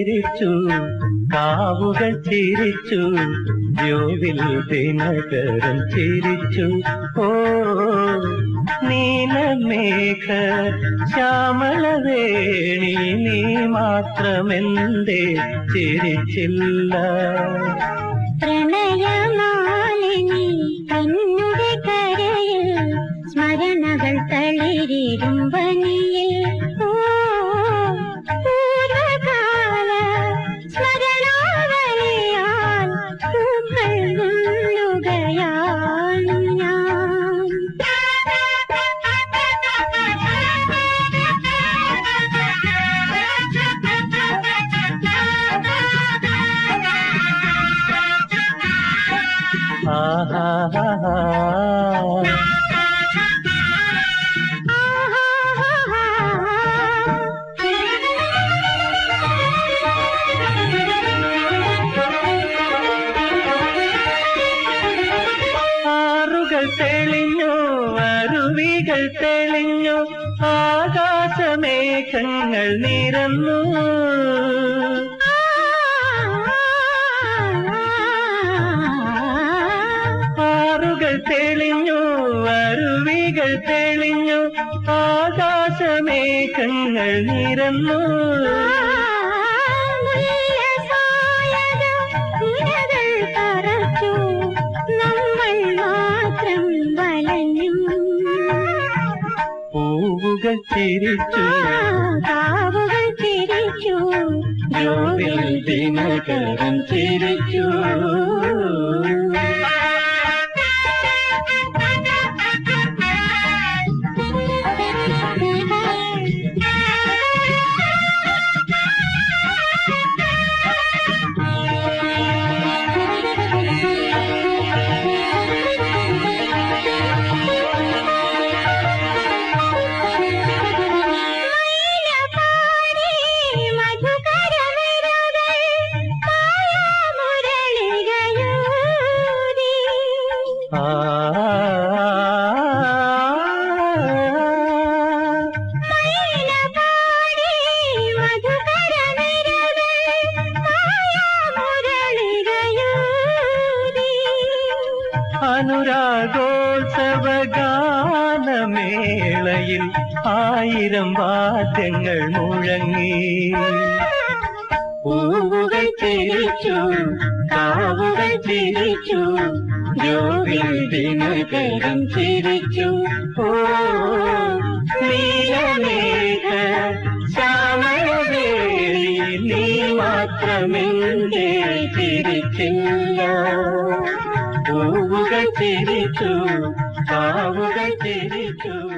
ചിരിച്ചു കാവുകൾ ചിരിച്ചു ജോവിൽ ദിനകരൻ ചിരിച്ചു ഓ നീലമേഘ ശ്യാമളവേണി നീ മാത്രമെന്തേ ചിരിച്ചില്ല പ്രണയമാലിനി കണ്ണുടെ കരയിൽ സ്മരണകൾ തളിരിടും പനിയിൽ ഓ, പൂർവകാല സ്മരണാവലിയാൽ പൂക്കൾ നുള്ളുകയാണ് ഞാൻ ആഹാ ആറുകൾ തെളിഞ്ഞു അരുവികൾ തെളിഞ്ഞു ആകാശമേഘങ്ങൾ നിരന്നു ആറുകൾ തെളിഞ്ഞു അരുവികൾ തെളിഞ്ഞു ആകാശമേഘങ്ങൾ നിരന്നു നമ്മൾ മാത്രം വലഞ്ഞു പൂവുകൾ ചിരിച്ചു കാവുകൾ തിരിച്ചു ജോവിൽ ദിനകരൻ ചിരിച്ചു ആ അനുരാഗോത്സവ ഗാനമേളയിൽ ആയിരം വാദ്യങ്ങൾ മുഴങ്ങി പൂവുകൾ ചിരിച്ചു കാവുകൾ ചിരിച്ചു ജോവിൽ ദിനകരൻ ചിരിച്ചു ഓ നീലമേഘ ശ്യാമളവേളി നീ മാത്രമെന്തേ ചിരിച്ചില്ല പൂവുകൾ ചിരിച്ചു കാവുകൾ ചിരിച്ചു